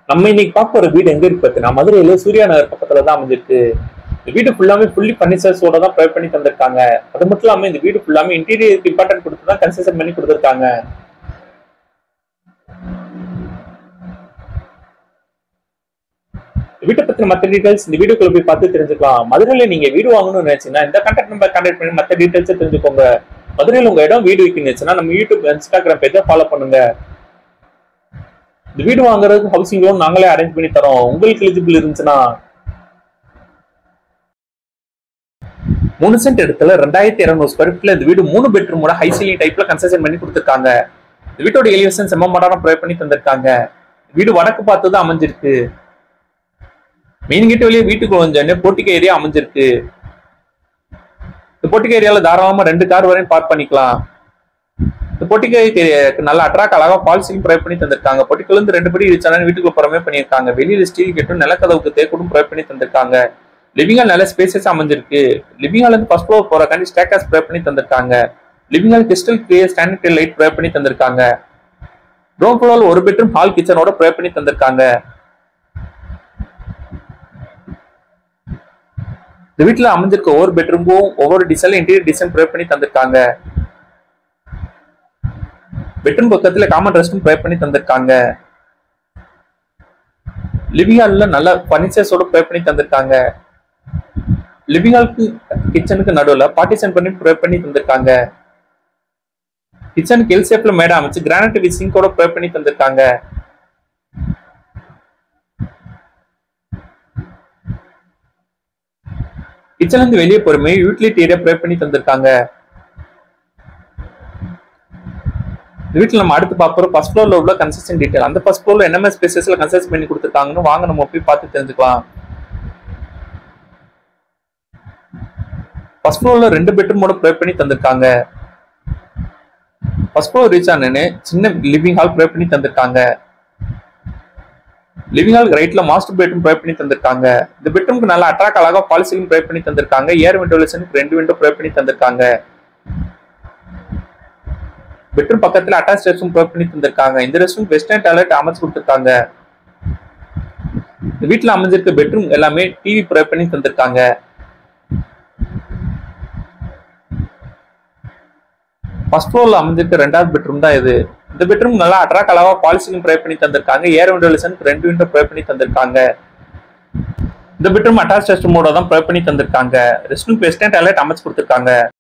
நம்ம இன்னைக்கு பார்க்க போற வீடு எங்க இருக்கு பார்த்தீங்கன்னா மதுரையில சூர்யா நகர் பக்கத்துல தான் அமைஞ்சிருக்கு இந்த வீடு ஃபுல்லாமே ஃபுல்லி ஃபர்னிச்சர்ஸோட தான் ப்ரொவைட் பண்ணி தந்திருக்காங்க அது மட்டும் இல்லாம இந்த வீடு ஃபுல்லாமே இன்டீரியர் இம்பார்ட்டன்ட் கொடுத்து தான் கன்ஸ்ட்ரக்ஷன் பண்ணி கொடுத்துருக்காங்க வீட்டை பத்தின மற்ற டீடைல்ஸ் இந்த வீடியோக்குள்ள போய் பார்த்து தெரிஞ்சுக்கலாம் மதுரையில நீங்க வீடு வாங்கணும்னு நினைச்சீங்கன்னா இந்த கான்டாக்ட் நம்பர் கான்டாக்ட் பண்ணி மற்ற டீடைல்ஸ் தெரிஞ்சுக்கோங்க மதுரையில உங்க இடம் வீடு விற்கணும்னு நினைச்சுன்னா நம்ம யூடியூப் இன்ஸ்டாகிராம் பேஜை ஃபாலோ பண்ணுங்க இந்த வீடு வாங்குறதுக்கு ஹவுசிங் லோன் நாங்களே அரேஞ்ச் பண்ணி தரோம் உங்களுக்கு எலிஜிபிள் இருந்துச்சுன்னா மூணு சென்ட் இடத்துல ரெண்டாயிரத்தி இருநூறு ஸ்கொயர் ஃபீட்ல இந்த வீடு மூணு பெட்ரூமோட ஹை சீலிங் டைப்ல கன்ஸ்ட்ரக்ஷன் பண்ணி கொடுத்துருக்காங்க இந்த வீட்டோட எலிவேஷன் செம்ம மாடர்னா ப்ரொவைட் பண்ணி தந்திருக்காங்க வீடு வடக்கு பார்த்து தான் அமைஞ்சிருக்கு மெயின் கேட் வெளியே வீட்டுக்கு கொஞ்சம் போட்டிக்கு ஏரியா அமைஞ்சிருக்கு இந்த போட்டிக்கு ஏரியால தாராளமா ரெண்டு கார் வரையும் பார்க் பண்ணிக்கலாம் இந்த பொட்டிக்கை நல்ல அட்ராக்ட் அழகா ஃபால்ஸிங் ப்ரொவைட் பண்ணி தந்திருக்காங்க பொட்டிக்கல இருந்து ரெண்டு படி இடிச்சாலும் வீட்டுக்கு புறமே பண்ணியிருக்காங்க வெளியில ஸ்டீல் கேட்டும் நிலக்கதவுக்கு தேக்கூடும் ப்ரொவைட் பண்ணி தந்திருக்காங்க லிவிங் ஹால் நல்ல ஸ்பேசஸ் அமைஞ்சிருக்கு லிவிங் ஹால் இருந்து ஃபர்ஸ்ட் ஃப்ளோர் போறக்காண்டி ஸ்டேக்கர்ஸ் ப்ரொவைட் பண்ணி தந்திருக்காங்க living hall crystal clear standard light provide பண்ணி தந்திருக்காங்க ரூம் ஃப்ளோர் ஒரு பெட்ரூம் ஹால் கிச்சனோட ப்ரொவைட் பண்ணி தந்திருக்காங்க இந்த வீட்டுல அமைஞ்சிருக்க ஒவ்வொரு பெட்ரூமுக்கும் ஒவ்வொரு டிசைன்ல இன்டீரியர் டிசைன் ப்ரொவைட் பண்ணி தந்திருக்காங்க பெட்ரூம் பக்கத்துல காமன் ரெஸ்டும் ப்ரொவைட் பண்ணி தந்திருக்காங்க லிவிங் ஹால்ல நல்ல பர்னிச்சர்ஸோட ப்ரொவைட் பண்ணி தந்திருக்காங்க லிவிங் ஹாலுக்கு கிச்சனுக்கு நடுவுல பார்ட்டிஷன் பண்ணி ப்ரொவைட் பண்ணி தந்திருக்காங்க கிச்சனுக்கு எல் ஷேப்ல மேடை அமைச்சு கிரானைட் வித் சிங்கோட ப்ரொவைட் பண்ணி தந்திருக்காங்க கிச்சன்ல இருந்து வெளியே போறமே யூட்டிலிட்டி ஏரியா ப்ரொவைட் பண்ணி தந்திருக்காங்க இந்த வீட்டில் நம்ம அடுத்து பார்க்குறோம் ஃபர்ஸ்ட் ஃப்ளோர்ல உள்ள கன்ஸ்ட்ரக்ஷன் டீடைல் அந்த ஃபர்ஸ்ட் ஃப்ளோர்ல என்னென்ன ஸ்பேசஸ்ல கன்ஸ்ட்ரக்ட் பண்ணி கொடுத்துருக்காங்கன்னு வாங்க நம்ம போய் பார்த்து தெரிஞ்சுக்கலாம் ஃபர்ஸ்ட் ஃப்ளோர்ல ரெண்டு பெட்ரூமோட ப்ரொவைட் பண்ணி தந்திருக்காங்க ஃபர்ஸ்ட் ஃப்ளோர் ரீச் ஆனு சின்ன லிவிங் ஹால் ப்ரொவைட் பண்ணி தந்திருக்காங்க லிவிங் ஹால் ரைட்ல மாஸ்டர் பெட்ரூம் ப்ரொவைட் பண்ணி தந்திருக்காங்க இந்த பெட்ரூம்க்கு நல்லா அட்ராக்ட் அழகா பாலிசிங் ப்ரொவைட் பண்ணி தந்திருக்காங்க ஏர் வென்டிலேஷனுக்கு ரெண்டு விண்டோ ப்ரொவைட் பண்ணி தந்திருக்காங்க பெட்ரூம் பக்கத்துல அட்டாச் ரெஸ்ட்ரூம் ப்ரொவைட் பண்ணி தந்திருக்காங்க இந்த ரெஸ்ட்ரூம் வெஸ்டர்ன் டாய்லெட் அமைச்சு கொடுத்துருக்காங்க இந்த வீட்டுல அமைஞ்சிருக்க பெட்ரூம் எல்லாமே டிவி ப்ரொவைட் பண்ணி தந்திருக்காங்க ஃபர்ஸ்ட் ஃப்ளோர்ல அமைஞ்சிருக்க ரெண்டாவது பெட்ரூம் தான் இது இந்த பெட்ரூம் நல்லா அட்ராக்ட் அளவா பாலிசிங் ப்ரொவைட் பண்ணி தந்திருக்காங்க ஏர் வென்டிலேஷனுக்கு ரெண்டு விண்டோ ப்ரொவைட் பண்ணி தந்திருக்காங்க இந்த பெட்ரூம் அட்டாச் ரெஸ்ட்ரூமோட தான் ப்ரொவைட் பண்ணி தந்திருக்காங்க ரெஸ்ட்ரூம் வெஸ்டர்ன் டாய்லெட் அமைச்சு கொடுத்துருக்காங்க